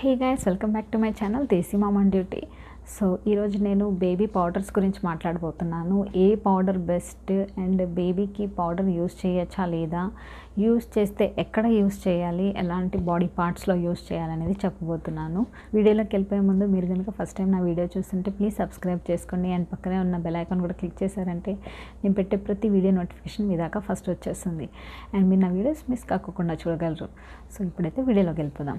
hey guys welcome back to my channel Desi mom on duty so ఈరోజు నేను baby powders గురించి మాట్లాడబోతున్నాను ఏ పౌడర్ బెస్ట్ అండ్ బేబీకి పౌడర్ యూస్ చేయొచ్చా లేదా యూస్ చేస్తే ఎక్కడ యూస్ చేయాలి ఎలాంటి బాడీ పార్ట్స్లో యూస్ చేయాలనేది చెప్పబోతున్నాను వీడియోలోకి వెళ్ళిపోయే ముందు మీరు కనుక ఫస్ట్ టైం నా వీడియో చూస్తుంటే ప్లీజ్ సబ్స్క్రైబ్ చేసుకోండి అండ్ పక్కనే ఉన్న బెల్ ఐకాన్ కూడా క్లిక్ చేశారంటే నేను పెట్టే ప్రతి వీడియో నోటిఫికేషన్ మీ దాకా ఫస్ట్ వచ్చేస్తుంది అండ్ మీరు నా వీడియోస్ మిస్ కాకుండా చూడగలరు సో ఇప్పుడైతే వీడియోలోకి వెళ్ళిపోదాం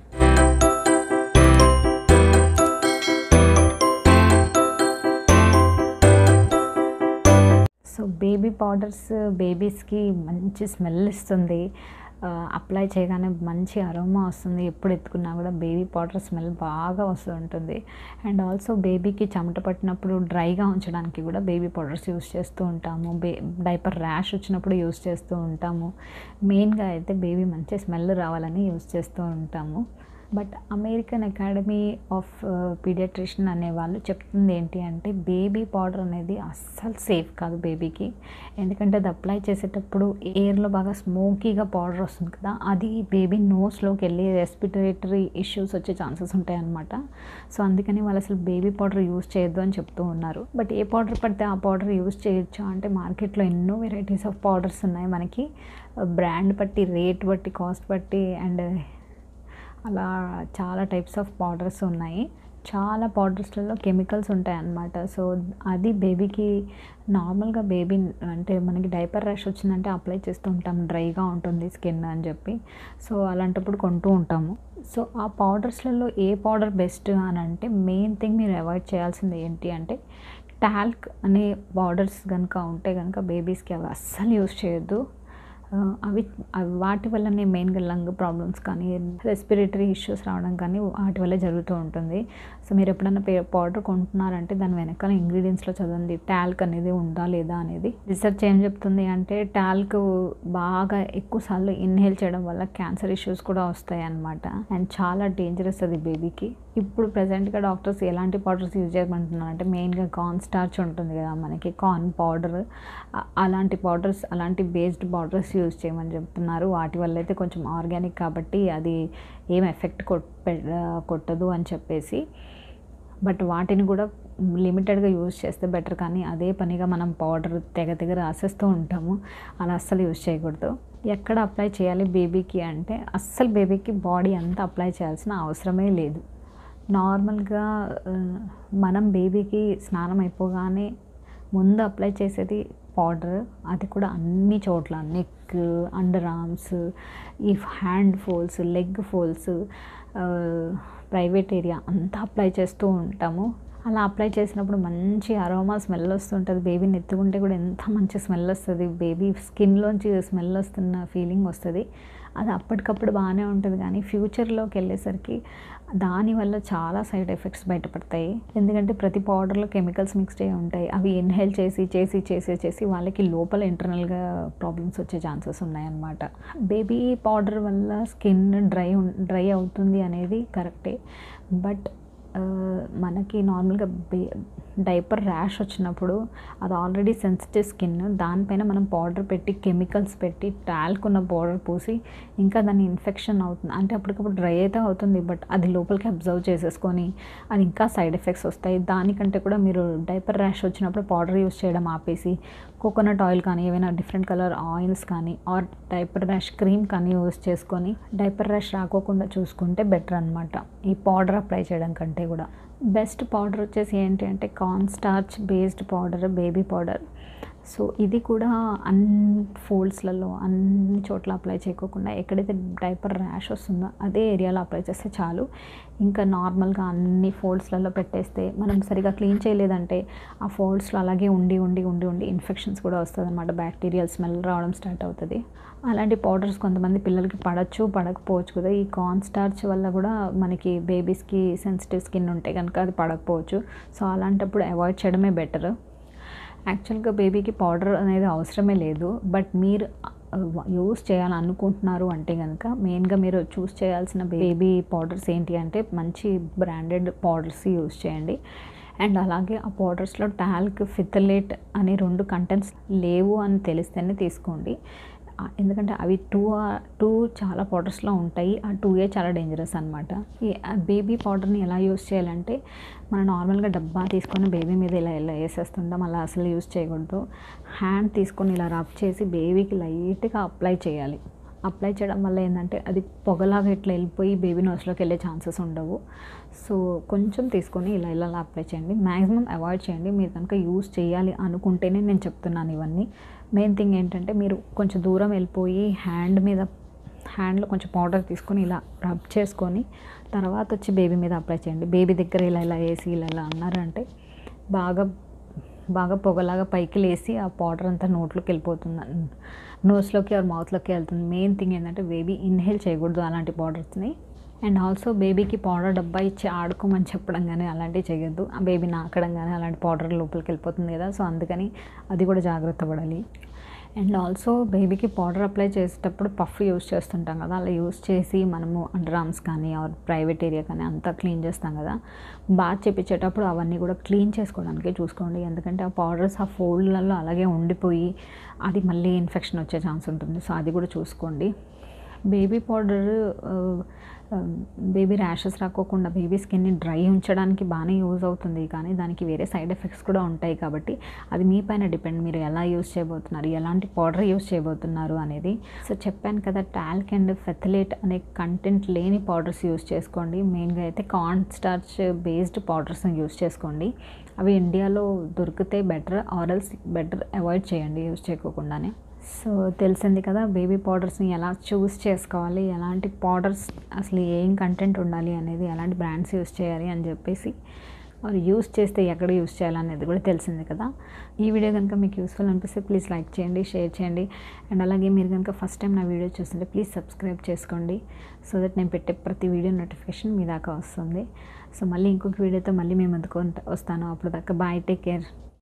సో బేబీ పౌడర్స్ బేబీస్కి మంచి స్మెల్ ఇస్తుంది అప్లై చేయగానే మంచి అరోమా వస్తుంది ఎప్పుడు ఎత్తుకున్నా కూడా బేబీ పౌడర్ స్మెల్ బాగా వస్తూ ఉంటుంది అండ్ ఆల్సో బేబీకి చెమట పట్టినప్పుడు డ్రైగా ఉంచడానికి కూడా బేబీ పౌడర్స్ యూస్ చేస్తూ ఉంటాము బే డైపర్ ర్యాష్ వచ్చినప్పుడు యూస్ చేస్తూ ఉంటాము మెయిన్గా అయితే బేబీ మంచి స్మెల్ రావాలని యూస్ చేస్తూ ఉంటాము but American Academy of pediatrician అనే వాళ్ళు చెప్తుంది ఏంటి అంటే బేబీ పౌడర్ అనేది అస్సలు సేఫ్ కాదు బేబీకి ఎందుకంటే అది అప్లై చేసేటప్పుడు ఎయిర్లో బాగా స్మోకీగా పౌడర్ వస్తుంది కదా అది బేబీ నోస్లోకి వెళ్ళి రెస్పిరేటరీ ఇష్యూస్ వచ్చే ఛాన్సెస్ ఉంటాయి అనమాట సో అందుకని వాళ్ళు అసలు బేబీ పౌడర్ యూస్ చేయొద్దు అని చెప్తూ ఉన్నారు బట్ ఏ పౌడర్ పడితే ఆ పౌడర్ యూస్ చేయొచ్చు అంటే మార్కెట్లో ఎన్నో వెరైటీస్ ఆఫ్ పౌడర్స్ ఉన్నాయి మనకి బ్రాండ్ బట్టి రేట్ బట్టి కాస్ట్ బట్టి అండ్ అలా చాలా టైప్స్ ఆఫ్ పౌడర్స్ ఉన్నాయి చాలా పౌడర్స్లలో కెమికల్స్ ఉంటాయి అన్నమాట సో అది బేబీకి నార్మల్గా బేబీ అంటే మనకి డైపర్ ర్యాష్ వచ్చిందంటే అప్లై చేస్తూ ఉంటాం డ్రైగా ఉంటుంది స్కిన్ అని చెప్పి సో అలాంటప్పుడు కొంటూ ఉంటాము సో ఆ పౌడర్స్లలో ఏ పౌడర్ బెస్ట్ అని అంటే మెయిన్ థింగ్ మీరు అవాయిడ్ చేయాల్సింది ఏంటి అంటే టాల్క్ అనే పౌడర్స్ కనుక ఉంటే కనుక బేబీస్కి అవి అస్సలు యూస్ చేయొద్దు అవి అవి వాటి వల్లనే మెయిన్గా లంగ్ ప్రాబ్లమ్స్ కానీ రెస్పిరేటరీ ఇష్యూస్ రావడం కానీ వాటి వల్లే జరుగుతూ ఉంటుంది సో మీరు ఎప్పుడైనా పౌడర్ కొంటున్నారంటే దాని వెనకాల ఇంగ్రీడియంట్స్లో చదవండి టాల్క్ అనేది ఉందా లేదా అనేది రీసెర్చ్ ఏం చెప్తుంది అంటే టాల్క్ బాగా ఎక్కువ సార్లు ఇన్హేల్ చేయడం వల్ల క్యాన్సర్ ఇష్యూస్ కూడా వస్తాయి అన్నమాట అండ్ చాలా డేంజరస్ అది బేబీకి ఇప్పుడు ప్రజెంట్గా డాక్టర్స్ ఎలాంటి పౌడర్స్ యూజ్ చేయమంటున్నారు అంటే మెయిన్గా కార్న్ స్టార్చ్ ఉంటుంది కదా మనకి కార్న్ పౌడర్ అలాంటి పౌడర్స్ అలాంటి బేస్డ్ పౌడర్స్ యూజ్ చేయమని చెప్తున్నారు వాటి వల్ల అయితే కొంచెం ఆర్గానిక్ కాబట్టి అది ఏం ఎఫెక్ట్ కొట్టదు అని చెప్పేసి బట్ వాటిని కూడా లిమిటెడ్గా యూజ్ చేస్తే బెటర్ కానీ అదే పనిగా మనం పౌడర్ తెగ తెగ రాసేస్తూ ఉంటాము అలా అస్సలు యూజ్ చేయకూడదు ఎక్కడ అప్లై చేయాలి బేబీకి అంటే అస్సలు బేబీకి బాడీ అంతా అప్లై చేయాల్సిన అవసరమే లేదు నార్మల్గా మనం బేబీకి స్నానం అయిపోగానే ముందు అప్లై చేసేది పౌడర్ అది కూడా అన్ని చోట్ల నెక్ అండర్ ఆర్మ్స్ ఈ hand folds leg folds private area అంతా అప్లై చేస్తూ ఉంటాము అలా అప్లై చేసినప్పుడు మంచి అరోమా స్మెల్ వస్తుంటుంది బేబీని ఎత్తుకుంటే కూడా ఎంత మంచి స్మెల్ వస్తుంది బేబీ స్కిన్లోంచి స్మెల్ వస్తున్న ఫీలింగ్ వస్తుంది అది అప్పటికప్పుడు బాగానే ఉంటుంది కానీ ఫ్యూచర్లోకి వెళ్ళేసరికి దానివల్ల చాలా సైడ్ ఎఫెక్ట్స్ బయటపడతాయి ఎందుకంటే ప్రతి పౌడర్లో కెమికల్స్ మిక్స్ అయ్యి ఉంటాయి అవి ఇన్హేల్ చేసి చేసి చేసి చేసి వాళ్ళకి లోపల ఇంటర్నల్గా ప్రాబ్లమ్స్ వచ్చే ఛాన్సెస్ ఉన్నాయన్నమాట బేబీ పౌడర్ వల్ల స్కిన్ డ్రై డ్రై అవుతుంది అనేది కరెక్టే బట్ మనకి నార్మల్గా బే డైపర్ ర్యాష్ వచ్చినప్పుడు అది ఆల్రెడీ సెన్సిటివ్ స్కిన్ దానిపైన మనం పౌడర్ పెట్టి కెమికల్స్ పెట్టి టాల్క్ ఉన్న పౌడర్ పూసి ఇంకా దాన్ని ఇన్ఫెక్షన్ అవుతుంది అంటే అప్పటికప్పుడు డ్రై అయితే అవుతుంది బట్ అది లోపలికి అబ్జర్వ్ చేసేసుకొని అది ఇంకా సైడ్ ఎఫెక్ట్స్ వస్తాయి దానికంటే కూడా మీరు డైపర్ ర్యాష్ వచ్చినప్పుడు పౌడర్ యూస్ చేయడం ఆపేసి కోకోనట్ ఆయిల్ కానీ ఏవైనా డిఫరెంట్ కలర్ ఆయిల్స్ కానీ ఆర్ డైపర్ ర్యాష్ క్రీమ్ కానీ యూస్ చేసుకొని డైపర్ ర్యాష్ రాకోకుండా చూసుకుంటే బెటర్ అనమాట ఈ పౌడర్ అప్లై చేయడం కంటే కూడా బెస్ట్ పౌడర్ వచ్చేసి ఏంటి అంటే corn starch based powder baby powder so ఇది కూడా అన్ని ఫోల్డ్స్లలో అన్ని చోట్ల అప్లై చేయకోకుండా ఎక్కడైతే డైపర్ ర్యాష్ వస్తుందో అదే ఏరియాలో అప్లై చేస్తే చాలు ఇంకా నార్మల్గా అన్ని ఫోల్డ్స్లలో పెట్టేస్తే మనం సరిగా క్లీన్ చేయలేదంటే ఆ ఫోల్డ్స్లో అలాగే ఉండి ఉండి ఉండి ఉండి ఇన్ఫెక్షన్స్ కూడా వస్తుంది అనమాట బ్యాక్టీరియల్ స్మెల్ రావడం స్టార్ట్ అవుతుంది అలాంటి పౌడర్స్ కొంతమంది పిల్లలకి పడచ్చు పడకపోవచ్చు కదా ఈ కార్న్ స్టార్చ్ వల్ల కూడా మనకి బేబీస్కి సెన్సిటివ్ స్కిన్ ఉంటే కనుక అది పడకపోవచ్చు సో అలాంటప్పుడు అవాయిడ్ చేయడమే బెటర్ యాక్చువల్గా బేబీకి పౌడర్ అనేది అవసరమే లేదు బట్ మీరు యూస్ చేయాలని అనుకుంటున్నారు అంటే కనుక మెయిన్గా మీరు చూస్ చేయాల్సిన బేబీ పౌడర్స్ ఏంటి అంటే మంచి బ్రాండెడ్ పౌడర్స్ యూస్ చేయండి అండ్ అలాగే ఆ పౌడర్స్లో టాల్క్ ఫిథలేట్ అనే రెండు కంటెంట్స్ లేవు అని తెలిస్తేనే తీసుకోండి ఆ- ఎందుకంటే అవి టూ టూ చాలా పౌడర్స్లో ఉంటాయి ఆ టూయే చాలా డేంజరస్ అనమాట ఈ బేబీ పౌడర్ని ఎలా యూస్ చేయాలంటే మనం నార్మల్గా డబ్బా తీసుకొని బేబీ మీద ఇలా ఇలా వేసేస్తుంటాం అలా అసలు యూస్ చేయకూడదు హ్యాండ్ తీసుకొని ఇలా రబ్ చేసి బేబీకి లైట్గా అప్లై చేయాలి అప్లై చేయడం వల్ల ఏంటంటే అది పొగలాగా ఇట్లా వెళ్ళిపోయి బేబీ నోస్లోకి వెళ్ళే ఛాన్సెస్ ఉండవు సో కొంచెం తీసుకొని ఇలా ఇలా ఇలా అప్లై చేయండి మ్యాక్సిమం అవాయిడ్ చేయండి మీరు కనుక యూస్ చేయాలి అనుకుంటేనే నేను చెప్తున్నాను ఇవన్నీ మెయిన్ థింగ్ ఏంటంటే మీరు కొంచెం దూరం వెళ్ళిపోయి హ్యాండ్ మీద హ్యాండ్లో కొంచెం పౌడర్ తీసుకొని ఇలా రబ్ చేసుకొని తర్వాత వచ్చి బేబీ మీద అప్లై చేయండి బేబీ దగ్గర ఇలా ఇలా వేసి ఇలా ఇలా అన్నారంటే బాగా బాగా పొగలాగా పైకి లేసి ఆ పౌడర్ అంతా నోట్లోకి వెళ్ళిపోతుంది నోస్లోకి ఆర్ మౌత్లోకి వెళ్తుంది మెయిన్ థింగ్ ఏంటంటే బేబీ ఇన్హేల్ చేయకూడదు అలాంటి పౌడర్స్ని అండ్ ఆల్సో బేబీకి పౌడర్ డబ్బా ఇచ్చి ఆడుకోమని చెప్పడం కానీ అలాంటివి చేయొద్దు ఆ బేబీ నాకడం కానీ అలాంటి పౌడర్ లోపలికి వెళ్ళిపోతుంది కదా సో అందుకని అది కూడా జాగ్రత్త పడాలి అండ్ ఆల్సో బేబీకి పౌడర్ అప్లై చేసేటప్పుడు పఫ్ యూస్ చేస్తుంటాం కదా అలా యూస్ చేసి మనము అండర్ ఆర్మ్స్ కానీ ఆర్ ప్రైవేట్ ఏరియా కానీ అంతా క్లీన్ చేస్తాం కదా బాగా చేపించేటప్పుడు అవన్నీ కూడా క్లీన్ చేసుకోవడానికి చూసుకోండి ఎందుకంటే ఆ పౌడర్స్ ఆ ఫోల్డ్లలో అలాగే ఉండిపోయి అది మళ్ళీ ఇన్ఫెక్షన్ వచ్చే ఛాన్స్ ఉంటుంది సో అది కూడా చూసుకోండి బేబీ పౌడర్ బేబీ ర్యాషెస్ రాకోకుండా బేబీ స్కిన్ని డ్రై ఉంచడానికి బాగానే యూజ్ అవుతుంది కానీ దానికి వేరే సైడ్ ఎఫెక్ట్స్ కూడా ఉంటాయి కాబట్టి అది మీ పైన డిపెండ్ మీరు ఎలా యూజ్ చేయబోతున్నారు ఎలాంటి పౌడర్ యూజ్ చేయబోతున్నారు అనేది సో చెప్పాను కదా టాల్క్ అండ్ ఫెథలేట్ అనే కంటెంట్ లేని పౌడర్స్ యూజ్ చేసుకోండి మెయిన్గా అయితే కార్న్ స్టార్చ్ బేస్డ్ పౌడర్స్ని యూజ్ చేసుకోండి అవి ఇండియాలో దొరికితే బెటర్ ఆరల్స్ బెటర్ అవాయిడ్ చేయండి యూజ్ చేయకోకుండానే సో తెలిసింది కదా బేబీ పౌడర్స్ని ఎలా చూస్ చేసుకోవాలి ఎలాంటి పౌడర్స్ అసలు ఏం కంటెంట్ ఉండాలి అనేది ఎలాంటి బ్రాండ్స్ యూస్ చేయాలి అని చెప్పేసి మరి యూస్ చేస్తే ఎక్కడ యూస్ చేయాలనేది కూడా తెలిసింది కదా ఈ వీడియో కనుక మీకు యూస్ఫుల్ అనిపిస్తే ప్లీజ్ లైక్ చేయండి షేర్ చేయండి అండ్ అలాగే మీరు కనుక ఫస్ట్ టైం నా వీడియో చూస్తుంటే ప్లీజ్ సబ్స్క్రైబ్ చేసుకోండి సో దట్ నేను పెట్టే ప్రతి వీడియో నోటిఫికేషన్ మీ దాకా వస్తుంది సో మళ్ళీ ఇంకొక వీడియోతో మళ్ళీ మేము ముందుకు వస్తాను అప్పుడు దాకా బాయ్ టేక్ కేర్